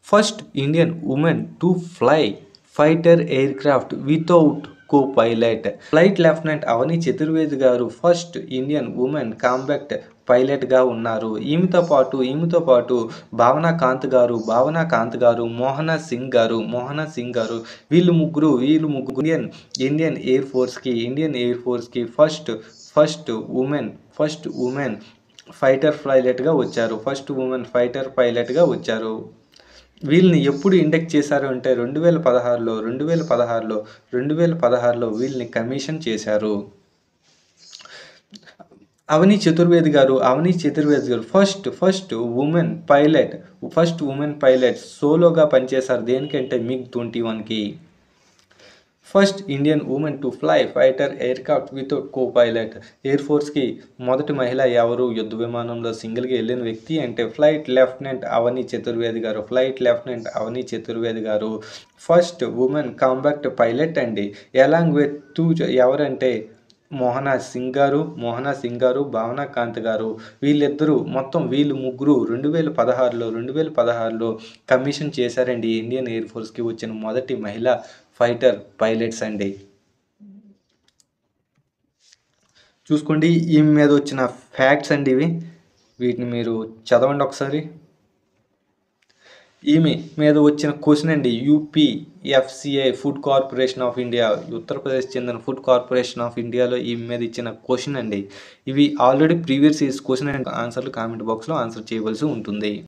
first Indian women to fly fighter aircraft without co pilot flight lieutenant Avani Chaturvedi గారు first Indian women combat పైలట్గా ఉన్నారు ఈమెతో పాటు ఈమెతో పాటు భావనా కాంత్ గారు భావనా కాంత్ గారు మోహన సింగ్ గారు మోహన సింగ్ గారు వీళ్ళు ముగ్గురు వీళ్ళు ముగ్గురు ఇండియన్ ఇండియన్ ఎయిర్ ఫోర్స్కి ఇండియన్ ఎయిర్ ఫోర్స్కి first first women first women fighter పైలట్గా వచ్చారు ఫస్ట్ ఉమెన్ ఫైటర్ పైలట్గా వచ్చారు వీళ్ళని ఎప్పుడు ఇండెక్ట్ చేశారు అంటే రెండు వేల పదహారులో రెండు వేల పదహారులో రెండు వేల పదహారులో వీళ్ళని కమిషన్ చేశారు అవని చతుర్వేది గారు అవని చతుర్వేది గారు first first women pilot first women pilot సోలోగా పనిచేశారు దేనికంటే మిగ్ ట్వంటీ వన్కి first Indian women to fly fighter aircraft without co pilot air ఫోర్స్కి మొదటి మహిళ ఎవరు యుద్ధ విమానంలో సింగిల్గా వెళ్ళిన వ్యక్తి అంటే ఫ్లైట్ లెఫ్టినెంట్ అవని చతుర్వేది గారు ఫ్లైట్ లెఫ్టినెంట్ అవని చతుర్వేది గారు ఫస్ట్ ఉమెన్ కాంబాక్ట్ పైలట్ అండి ఎలాంగ్ విత్ టూ ఎవరంటే మోహనా సింగ్ గారు మోహనా సింగ్ గారు భావనా కాంత్ గారు వీళ్ళిద్దరూ మొత్తం వీళ్ళు ముగ్గురు రెండు వేల పదహారులో రెండు వేల పదహారులో కమిషన్ చేశారండి ఇండియన్ ఎయిర్ ఫోర్స్కి వచ్చిన మొదటి మహిళ ఫైటర్ పైలట్స్ అండి చూసుకోండి ఈమె మీద వచ్చిన ఫ్యాక్ట్స్ అండి ఇవి వీటిని మీరు చదవండి ఒకసారి ఈమె మీద వచ్చిన క్వశ్చన్ అండి UP FCI food corporation of India Uttar Pradesh చెందిన ఫుడ్ కార్పొరేషన్ ఆఫ్ ఇండియాలో ఈమె మీద ఇచ్చిన క్వశ్చన్ అండి ఇవి already previous years question and ఆన్సర్లు కామెంట్ బాక్స్లో ఆన్సర్ చేయవలసి ఉంటుంది